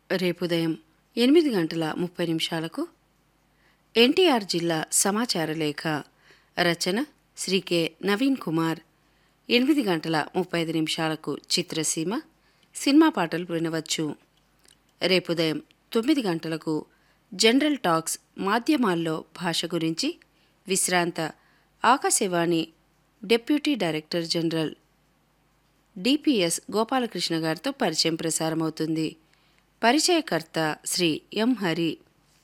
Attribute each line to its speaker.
Speaker 1: రేపు ఉదయం ఎనిమిది గంటల ముప్పై నిమిషాలకు ఎన్టీఆర్ జిల్లా సమాచార లేఖ రచన శ్రీ కె నవీన్ కుమార్ ఎనిమిది గంటల ముప్పై ఐదు నిమిషాలకు చిత్రసీమ సినిమా పాటలు వినవచ్చు రేపు ఉదయం తొమ్మిది గంటలకు జనరల్ టాక్స్ మాధ్యమాల్లో భాష గురించి విశ్రాంత Akashvani deputy director general DPS Gopalakrishna గారితో పరిచయం ప్రసారమవుతుంది పరిచయకర్త శ్రీ ఎం హరి